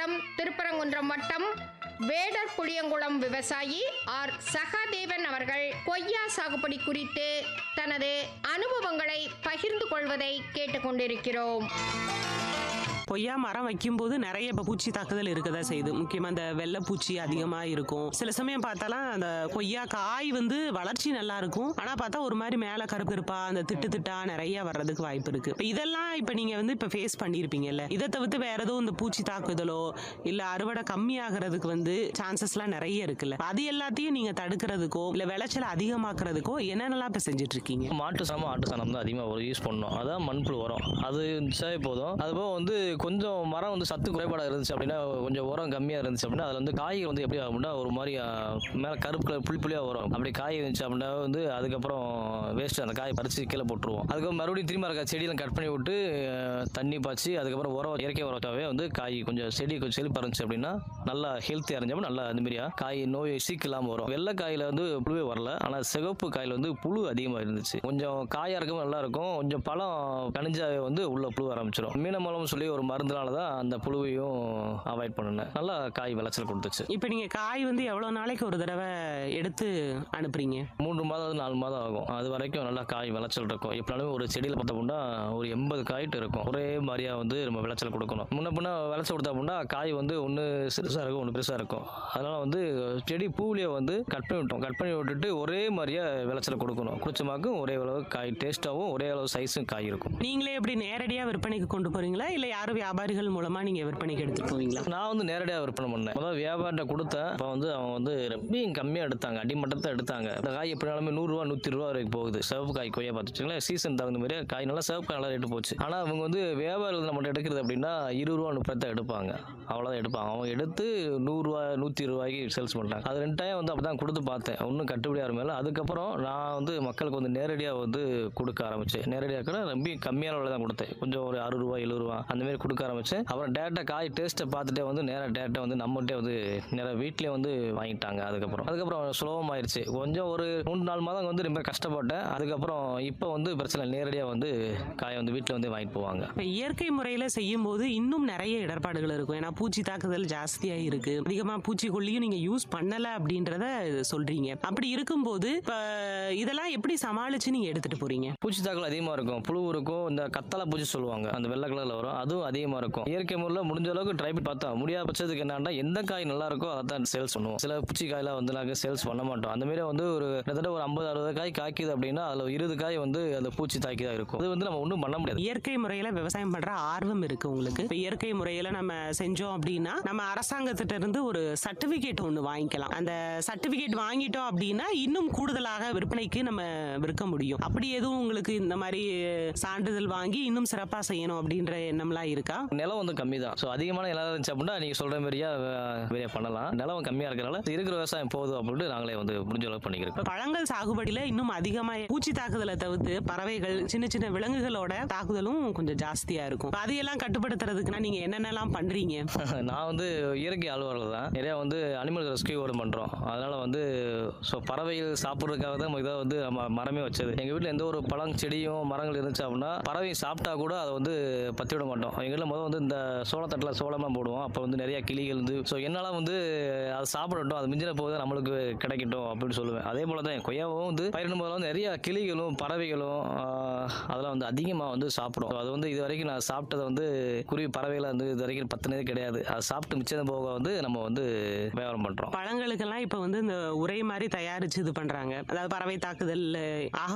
மாவட்டம் திருப்பரங்குன்றம் வட்டம் வேடர் புளியங்குளம் விவசாயி ஆர் சகாதேவன் அவர்கள் கொய்யா சாகுபடி குறித்து தனது அனுபவங்களை பகிர்ந்து கொள்வதை கேட்டுக்கொண்டிருக்கிறோம் கொய்யா மரம் வைக்கும்போது நிறைய இப்போ பூச்சி தாக்குதல் இருக்கதா செய்யுது முக்கியமாக இந்த வெள்ளைப்பூச்சி அதிகமாக இருக்கும் சில சமயம் பார்த்தாலாம் அந்த கொய்யா காய் வந்து வளர்ச்சி நல்லா இருக்கும் ஆனால் பார்த்தா ஒரு மாதிரி மேலே கருப்பு கருப்பா அந்த திட்டு திட்டா நிறைய வர்றதுக்கு வாய்ப்பு இருக்கு இப்ப இதெல்லாம் இப்போ நீங்கள் வந்து இப்போ ஃபேஸ் பண்ணியிருப்பீங்கல்ல இதை தவிர்த்து வேற எதுவும் இந்த பூச்சி தாக்குதலோ இல்லை அறுவடை கம்மியாகிறதுக்கு வந்து சான்சஸ்லாம் நிறைய இருக்குல்ல அது எல்லாத்தையும் நீங்கள் தடுக்கிறதுக்கோ இல்லை விளைச்சலை அதிகமாக்குறதுக்கோ என்னென்னலாம் இப்போ செஞ்சுட்டு இருக்கீங்க மாட்டு சாணம் ஆட்டு சாணம் தான் அதிகமாக ஒரு யூஸ் பண்ணோம் அதான் மண்புழு உரம் அது இருந்துச்சாவே போதும் அதுபோக வந்து கொஞ்சம் மரம் வந்து சத்து குறைபாடாக இருந்துச்சு அப்படின்னா கொஞ்சம் உரம் கம்மியாக இருந்துச்சு அப்படின்னா அதில் வந்து காய்கள் வந்து எப்படி ஆகும்னா ஒரு மாதிரி மேலே கருப்பு கலர் புளி புளியாக வரும் அப்படி காய் இருந்துச்சு அப்படின்னா வந்து அதுக்கப்புறம் வேஸ்ட் அந்த காய் பறித்து கீழே போட்டுருவோம் அதுக்கப்புறம் மறுபடியும் திரும்ப இருக்க செடியெல்லாம் கட் பண்ணி விட்டு அஹ், தண்ணி பாய்ச்சி அதுக்கப்புறம் உரம் இயற்கை உரத்தாவே வந்து காய் கொஞ்சம் செடி கொஞ்சம் செழிப்பாக இருந்துச்சு அப்படின்னா நல்லா ஹெல்த்தியாக இருந்துச்சு நல்லா அந்த மாதிரியா காய் நோய் சீக்கு இல்லாமல் வரும் வெள்ளை காயில் வந்து புழுவே வரல ஆனால் சிவப்பு காயில் வந்து புழு அதிகமாக இருந்துச்சு கொஞ்சம் காயாக இருக்கும் நல்லா இருக்கும் கொஞ்சம் பழம் கனிஞ்சாவே வந்து உள்ள புழு ஆரம்பிச்சிடும் மீனமலம் சொல்லி ஒரு மருந்துனால தான் அந்த புழுவையும் அவாய்ட் பண்ணினேன் நல்லா காய் விளைச்சல் கொடுத்துச்சு இப்போ நீங்கள் காய் வந்து எவ்வளோ நாளைக்கு ஒரு தடவை எடுத்து அனுப்புறீங்க மூன்று மாதம் நாலு மாதம் ஆகும் அது வரைக்கும் நல்லா காய் விளைச்சல் இருக்கும் எப்படினாலும் ஒரு செடியில் பார்த்தோம்னா ஒரு எண்பது காய்ட்டு இருக்கும் ஒரே மாதிரியா வந்து நம்ம விளைச்சல் கொடுக்கணும் முன்ன பின்ன விளைச்சல் கொடுத்தா அப்படின்னா காய் வந்து ஒன்று சிறுசாக இருக்கும் ஒன்று பெருசாக இருக்கும் அதனால வந்து செடி பூவிலேயே வந்து கட் பண்ணி விட்டோம் கட் பண்ணி விட்டுட்டு ஒரே மாதிரியா விளைச்சல் கொடுக்கணும் குடிச்சமாக்கும் ஒரே அளவு காய் டேஸ்ட்டாகவும் ஒரே அளவு சைஸும் காய் இருக்கும் நீங்களே எப்படி நேரடியாக விற்பனைக்கு கொண்டு போறீங்களா இல்லை யாரும் வியாபாரிகள் மூலமா நீங்க விற்பனைக்கு எடுத்துட்டு போவீங்களா நான் வந்து நேரடியாக விற்பனை பண்ணேன் முதல்ல வியாபாரிட்ட கொடுத்தேன் இப்போ வந்து அவங்க வந்து ரொம்ப கம்மியாக எடுத்தாங்க அடிமட்டத்தை எடுத்தாங்க இந்த காய் எப்படினாலுமே நூறுரூவா நூற்றி ரூபா வரைக்கும் போகுது சிவப்பு காய் கொய்யா பார்த்துச்சுங்களேன் சீசன் தகுந்த மாதிரி காய் நல்லா சிவப்பு காய் நல்லா ரேட்டு போச்சு ஆனால் அவங்க வந்து வியாபாரிகள் நம்மகிட்ட எடுக்கிறது அப்படின்னா இருபது ரூபா முப்பது தான் எடுப்பாங்க அவ்வளோதான் எடுப்பாங்க அவங்க எடுத்து நூறுரூவா நூற்றி ரூபாய்க்கு சேல்ஸ் பண்ணுறாங்க அது ரெண்டு டைம் வந்து அப்படி தான் கொடுத்து பார்த்தேன் ஒன்றும் கட்டுப்படியாக மேலே அதுக்கப்புறம் நான் வந்து மக்களுக்கு வந்து நேரடியாக வந்து கொடுக்க ஆரம்பிச்சேன் நேரடியாக கூட ரொம்ப கம்மியான விலை தான் கொடுத்தேன் கொஞ்சம் ஒரு அறுபது ரூபா எழுபது ரூபா அந்த மாதிரி கொடுக்க ஆரம்பிச்சேன் அப்புறம் டேட்டா காய் டேஸ்ட்டை பார்த்துட்டே வந்து நேராக டேட்டா வந்து நம்மகிட்டே வந்து நேராக வீட்டிலே வந்து வாங்கிட்டாங்க அதுக்கப்புறம் அதுக்கப்புறம் சுலபமாயிருச்சு கொஞ்சம் ஒரு மூணு நாலு மாதம் வந்து ரொம்ப கஷ்டப்பட்டேன் அதுக்கப்புறம் இப்போ வந்து பிரச்சனை நேரடியாக வந்து காய் வந்து வீட்டில் வந்து வாங்கிட்டு போவாங்க இப்போ இயற்கை முறையில் செய்யும்போது இன்னும் நிறைய இடர்பாடுகள் இருக்கும் ஏன்னா பூச்சி தாக்குதல் ஜாஸ்தியாக இருக்கு அதிகமாக பூச்சிக்கொல்லியும் நீங்கள் யூஸ் பண்ணலை அப்படின்றத சொல்றீங்க அப்படி இருக்கும்போது இப்போ இதெல்லாம் எப்படி சமாளிச்சு நீங்கள் எடுத்துட்டு போறீங்க பூச்சி தாக்கல் அதிகமாக இருக்கும் புழு இருக்கும் இந்த கத்தலை பூச்சி சொல்லுவாங்க அந்த வெள்ளை கலரில் வரும் அதுவும் அதிகமாக இருக்கும் இயற்கை முறையில் முடிஞ்ச அளவுக்கு ட்ரை பண்ணி பார்த்தோம் முடியாத பட்சத்துக்கு என்னன்னா எந்த காய் நல்லா இருக்கோ அதை தான் சேல்ஸ் பண்ணுவோம் சில பூச்சி காயெல்லாம் வந்து நாங்கள் சேல்ஸ் பண்ண மாட்டோம் அந்த மாதிரி வந்து ஒரு கிட்டத்தட்ட ஒரு ஐம்பது அறுபது காய் காய்க்குது அப்படின்னா அதில் இருபது காய் வந்து அந்த பூச்சி தாக்கி தான் இருக்கும் அது வந்து நம்ம ஒன்றும் பண்ண முடியாது இயற்கை முறையில் விவசாயம் பண்ற ஆர்வம் இருக்கு உங்களுக்கு இப்போ இயற்கை முறையில் நம்ம செஞ்சோம் அப்படின்னா நம்ம அரசாங்கத்திட்ட இருந்து ஒரு சர்டிபிகேட் ஒன்று வாங்கிக்கலாம் அந்த சர்டிபிகேட் வாங்கிட்டோம் அப்படின்னா இன்னும் கூடுதலாக விற்பனைக்கு நம்ம விற்க முடியும் அப்படி எதுவும் உங்களுக்கு இந்த மாதிரி சான்றிதழ் வாங்கி இன்னும் சிறப்பாக செய்யணும் அப்படின்ற எண்ணம்லாம் இருக்கா நிலம் வந்து கம்மி தான் ஸோ அதிகமான நிலம் இருந்துச்சு அப்படின்னா நீங்கள் சொல்கிற மாதிரியா வேலையா பண்ணலாம் நிலம் கம்மியாக இருக்கிறனால இருக்கிற விவசாயம் போதும் அப்படின்ட்டு நாங்களே வந்து முடிஞ்ச அளவுக்கு பண்ணிக்கிறோம் இப்போ பழங்கள் சாகுபடியில் இன்னும் அதிகமாக பூச்சி தாக்குதலை தவிர்த்து பறவைகள் சின்ன சின்ன விலங்குகளோட தாக்குதலும் கொஞ்சம் ஜாஸ்தியாக இருக்கும் இப்ப அதையெல்லாம் கட்டுப்படுத்துறதுக்குன்னா நீங்கள் என்னென்னலாம் பண்ணுறீங்க நான் வந்து இயற்கை ஆழ்வார்கள் தான் நிறையா வந்து அனிமல் ரெஸ்கியூ ஓட பண்ணுறோம் அதனால் வந்து ஸோ பறவைகள் சாப்பிட்றதுக்காக தான் நம்ம இதை வந்து நம்ம மரமே வச்சது எங்கள் வீட்டில் எந்த ஒரு பழம் செடியும் மரங்கள் இருந்துச்சு அப்படின்னா பறவை சாப்பிட்டா கூட அதை வந்து பற்றி விட மாட்டோம் எங்கள் வீட்டில் முதல் வந்து இந்த சோளத்தட்டில் சோளமாக போடுவோம் அப்போ வந்து நிறையா கிளிகள் வந்து ஸோ என்னால் வந்து அதை சாப்பிடட்டும் அது மிஞ்சின போது நம்மளுக்கு கிடைக்கட்டும் அப்படின்னு சொல்லுவேன் அதே போல் தான் என் கொய்யாவும் வந்து பயிரிடும் போது வந்து நிறைய கிளிகளும் பறவைகளும் ஆஹ், அதெல்லாம் வந்து அதிகமாக வந்து சாப்பிடும் So அது வந்து இது வரைக்கும் நான் சாப்பிட்டதை வந்து குருவி பறவைகளை வந்து இது வரைக்கும் பத்தினதே கிடையாது அதை சாப்பிட்டு மிச்சம் போக வந்து நம்ம வந்து வியாபாரம் பண்ணுறோம் பழங்களுக்கெல்லாம் இப்போ வந்து இந்த உரை மாதிரி தயாரிச்சு இது பண்றாங்க அதாவது பறவை தாக்குதல் ஆக